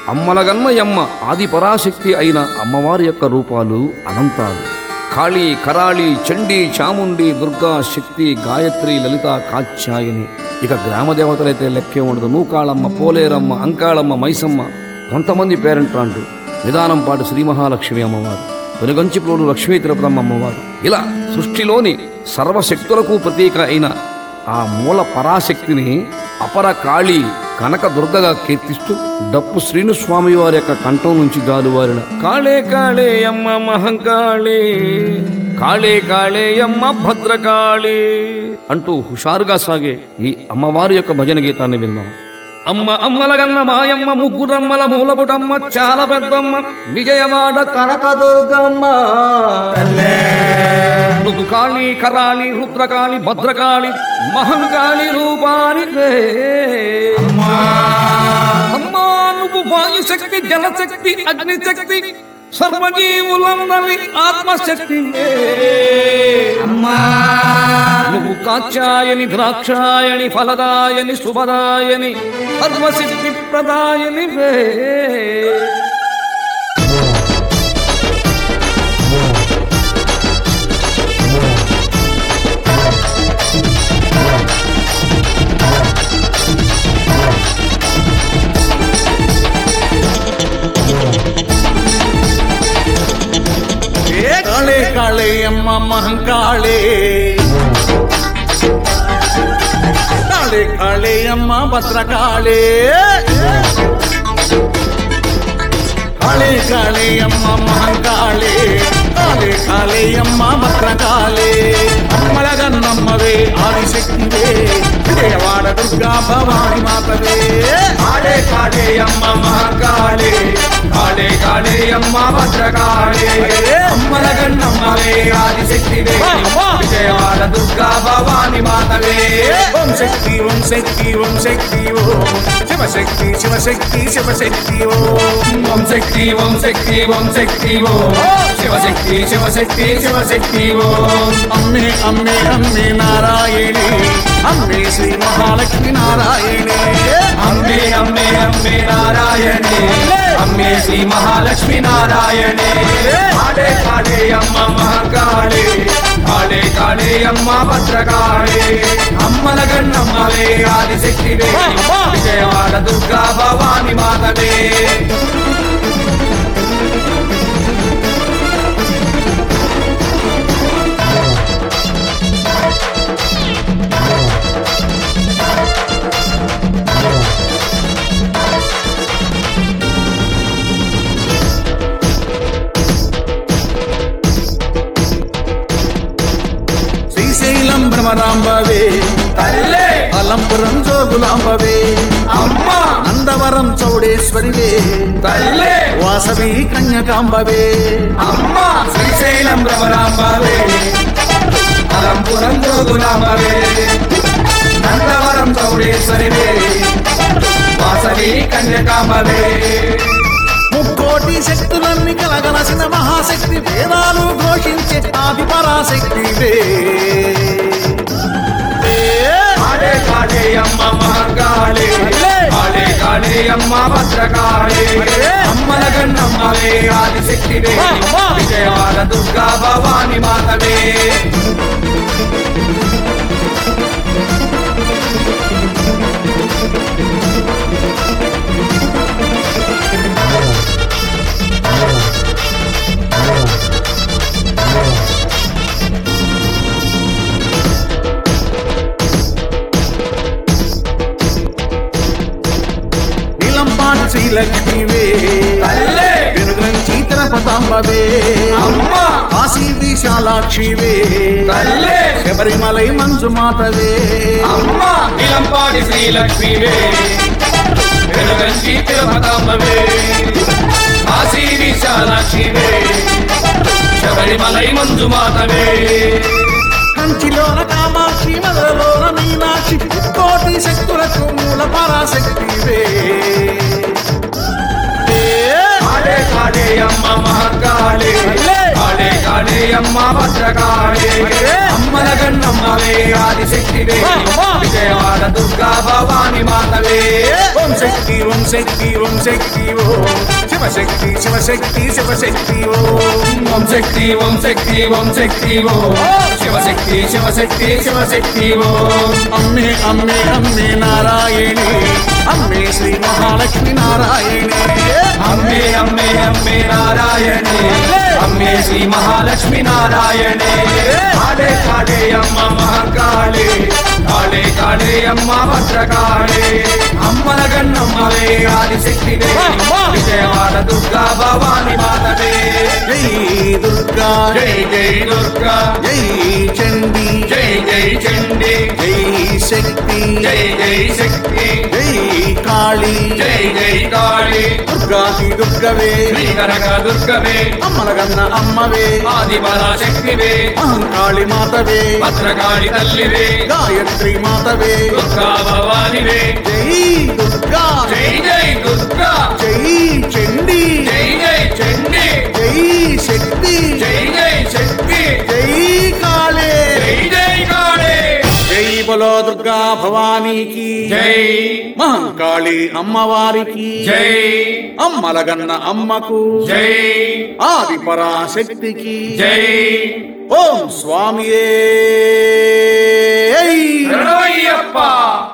అమ్మలగన్నయమ్మ ఆది పరాశక్తి అయిన అమ్మవారి యొక్క రూపాలు అనంతాలు కాళీ కరాళి చండీ చాముండి దుర్గా శక్తి గాయత్రి లలిత కాత్యాయని ఇక గ్రామ దేవతలైతే లెక్కే ఉండదు నూకాళమ్మ పోలేరమ్మ అంకాళమ్మ మైసమ్మ కొంతమంది పేరెంట్రాంటు నిదానం పాటు శ్రీ మహాలక్ష్మి అమ్మవారు వెనుగంచిప్లోను లక్ష్మీ తిరుపతమ్మ అమ్మవారు ఇలా సృష్టిలోని సర్వశక్తులకు ప్రతీక అయిన ఆ మూల పరాశక్తిని అపర కాళి కనక దుర్గగా కీర్తిస్తూ డప్పు శ్రీనుస్వామి వారి యొక్క కంఠం నుంచి జాలువారిన కాళే కాళే అమ్మ మహంకాళే కాళే కాళే అమ్మ భద్రకాళే అంటూ హుషారుగా సాగే ఈ అమ్మవారి యొక్క భజన గీతాన్ని విందాం అమ్మ అమ్మలగన్న మాయమ్మ ముగ్గురమ్మల మూలపుటమ్మ చాలా పెద్దమ్మ విజయవాడ కనకదుర్గమ్మ నువ్వు కాళీ కరాళి రుద్రకాళి భద్రకాళి మహంకాళి రూపాని అమ్మా నువ్వు వాయుశక్తి జలశక్తి అగ్నిశక్తి సర్వజీవులందరి ఆత్మశక్తి నువ్వు కాచాయని ద్రాక్షాయని ఫలదాయని శుభదాయని సర్వసిద్ధి ప్రదాయని వే కాళే కాళే అమ్మ మహంకాళే కాళే కాళే అమ్మ భద్రకాళే కాళే కాళే అమ్మ మహంకాళే కాళే కాళే అమ్మ భద్రకాళే అమ్మల గన్నమ్మవే ఆదిశక్తివే విజయవాడ దుర్గా భవాని మాతవే కాళే కాళే అమ్మ మహాకాళే కాళే కాళే అమ్మ భద్రకాళే అమ్మల గన్నమ్మవే ఆదిశక్తివే విజయవాడ దుర్గా భవాని మాతవే ఓం శక్తి ఓం శక్తి ఓం శక్తి ఓం శివశక్తి శివశక్తి శివశక్తి ఓం ఓం శక్తి ఓం శక్తి ఓం శక్తి ఓ శివశక్తి శివశక్తి శివశక్తి ఓ అమ్మే అమ్మే అమ్మే నారాయణి అమ్మే శ్రీ మహాలక్ష్మి నారాయణి అమ్మే అమ్మే అమ్మే నారాయణే అమ్మే శ్రీ మహాలక్ష్మి నారాయణే కాళే కాళే అమ్మ మహాకాళే కాళే కాళే అమ్మ భద్రకాళే అమ్మల గన్నమ్మవే ఆదిశక్తివే విజయవాడ దుర్గా భవాని మాతవే శ్రీశైలం భ్రమరాంబవే తల్లే అలంపురం జోగులాంబవే అమ్మ నందవరం చౌడేశ్వరివే తల్లే వాసవి కన్యకాంబవే అమ్మ శ్రీశైలం రమరాంబవే అలంపురం జోగులాంబవే నందవరం చౌడేశ్వరివే వాసవి కన్యకాంబవే ముక్కోటి శక్తులన్నీ కలగలసిన మహాశక్తి వేదాలు ఘోషించే ఆది పరాశక్తివే కాళే కాళే అమ్మ మహాకాళే కాళే కాళే అమ్మ భద్రకాళే అమ్మల గన్నమ్మవే ఆదిశక్తివే విజయవాడ దుర్గా భవాని మాతవే నీలంపాటి శ్రీలక్ష్మివే తల్లే వెనుగంచి తిరుపతాంబవే అమ్మ కాశీ విశాలాక్షివే తల్లే శబరిమలై మంజుమాతవే అమ్మ నిలంపాడి శ్రీలక్ష్మివే వెనుగంచి తిరుపతమ్మవే కాశీ విశాలాక్షివే శబరిమలై మంజుమాతవే కంచిలోన కామాక్షి మదలోన మీనాక్షి కోటి శక్తులకు మూల పరాశక్తివే కాళే కాళే అమ్మ మహాకాళే కాళే కాళే అమ్మ భద్రకాళే అమ్మల గన్నమ్మవే ఆదిశక్తివే విజయవాడ దుర్గా భవాని మాతవే ఓం శక్తి ఓం శక్తి ఓం శక్తి ఓం శివశక్తి శివశక్తి శివశక్తి ఓం ఓం శక్తి ఓం శక్తి ఓం శక్తి ఓం శివశక్తి శివశక్తి శివశక్తి ఓం అమ్మే అమ్మే అమ్మే నారాయణి అమ్మే శ్రీ మహాలక్ష్మి నారాయణి అమ్మే అమ్మే అమ్మే నారాయణే అమ్మే శ్రీ మహాలక్ష్మి నారాయణే కాళే కాళే అమ్మ మహాకాళే కాళే కాళే అమ్మ భద్రకాళే అమ్మల గన్నమ్మవే ఆదిశక్తివే విజయవాడ దుర్గా భవాని మాతవే జై దుర్గా జై జై దుర్గా జై చండీ జై జై చండి జై శక్తి జై జై శక్తి జై కాళీ జై జై కాళీ దుర్గాది దుర్గవే శ్రీకరక దుర్గవే అమ్మలగన్న అమ్మవే ఆది పరాశక్తివే అహంకాళి మాతవే భద్రకాళి తల్లివే గాయత్రి మాతవే దుర్గా భవానివే జై దుర్గా జై జై దుర్గా జై చండీ జై జై చండి జై శక్తి జై జై శక్తి జై కాళే జై జై కాళే జై బలో దుర్గా భవానీకి జై మహంకాళి అమ్మవారికి జై అమ్మలగన్న అమ్మకు జై ఆది పరాశక్తికి జై ఓం స్వామియే రణమయ్యప్ప